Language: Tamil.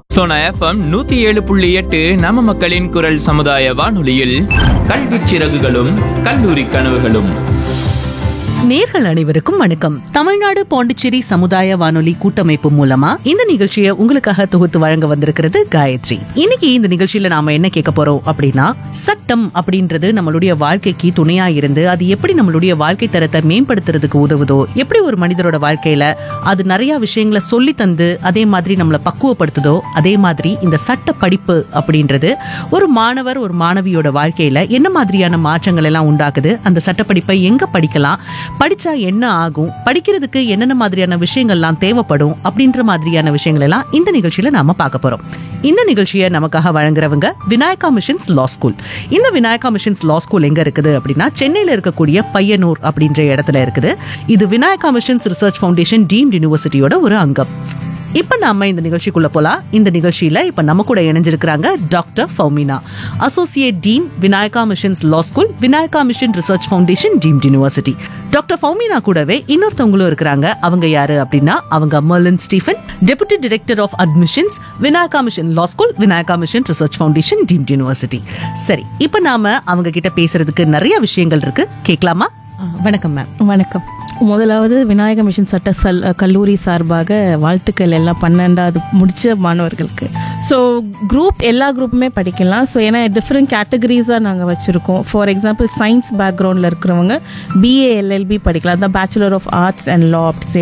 சோனா எஃப்எம் நூத்தி ஏழு புள்ளி எட்டு நம்ம மக்களின் குரல் சமுதாய வானொலியில் கல்விச் சிறகுகளும் கல்லூரி கனவுகளும் நேர்கள் அனைவருக்கும் வணக்கம் தமிழ்நாடு பாண்டிச்சேரி சமுதாய வானொலி கூட்டமைப்பு மூலமா இந்த நிகழ்ச்சியை உங்களுக்காக தொகுத்து வழங்க வந்திருக்கிறது காயத்ரி இன்னைக்கு இந்த நிகழ்ச்சியில நாம என்ன கேட்க போறோம் அப்படின்னா சட்டம் அப்படின்றது நம்மளுடைய வாழ்க்கைக்கு துணையா இருந்து அது எப்படி நம்மளுடைய வாழ்க்கை தரத்தை மேம்படுத்துறதுக்கு உதவுதோ எப்படி ஒரு மனிதரோட வாழ்க்கையில அது நிறைய விஷயங்களை சொல்லி தந்து அதே மாதிரி நம்மளை பக்குவப்படுத்துதோ அதே மாதிரி இந்த சட்ட படிப்பு அப்படின்றது ஒரு மாணவர் ஒரு மாணவியோட வாழ்க்கையில என்ன மாதிரியான மாற்றங்கள் எல்லாம் உண்டாக்குது அந்த சட்டப்படிப்பை எங்க படிக்கலாம் படிச்சா என்ன ஆகும் படிக்கிறதுக்கு என்னென்ன மாதிரியான விஷயங்கள்லாம் தேவைப்படும் அப்படின்ற மாதிரியான விஷயங்கள் எல்லாம் இந்த நிகழ்ச்சியில நாம பார்க்க போறோம் இந்த நிகழ்ச்சியை நமக்காக வழங்குறவங்க விநாயகா மிஷன்ஸ் லா ஸ்கூல் இந்த விநாயகா மிஷன்ஸ் லா ஸ்கூல் எங்க இருக்குது அப்படின்னா சென்னையில இருக்கக்கூடிய பையனூர் அப்படின்ற இடத்துல இருக்குது இது Vinayaka missions research foundation deemed யூனிவர்சிட்டியோட ஒரு அங்கம் இப்ப நாம இந்த நிகழ்ச்சிக்குள்ள போலாம் இந்த நிகழ்ச்சியில இப்ப நம்ம கூட இணைஞ்சிருக்கிறாங்க doctor Fowmina associate dean Vinayaka missions law school Vinayaka mission research foundation deemed university doctor Fowmina கூடவே இன்னொருத்தவங்களும் இருக்கிறாங்க அவங்க யாரு அப்படின்னா அவங்க Merlin Stephen deputy director of admissions Vinayaka mission law school Vinayaka mission research foundation deemed university சரி இப்ப நாம அவங்க கிட்ட பேசுறதுக்கு நிறைய விஷயங்கள் இருக்கு கேட்கலாமா வணக்கம் மேம் வணக்கம் முதலாவது விநாயக மிஷன் சட்ட சல் கல்லூரி சார்பாக வாழ்த்துக்கள் எல்லாம் பன்னெண்டாவது முடிச்ச மாணவர்களுக்கு ஸோ குரூப் எல்லா குரூப்புமே படிக்கலாம் ஸோ ஏன்னா டிஃப்ரெண்ட் கேட்டகரிஸாக நாங்கள் வச்சுருக்கோம் ஃபார் எக்ஸாம்பிள் சயின்ஸ் பேக்ரவுண்டில் இருக்கிறவங்க பிஏ எல்எல்பி படிக்கலாம் அதான் bachelor of arts and law அப்படி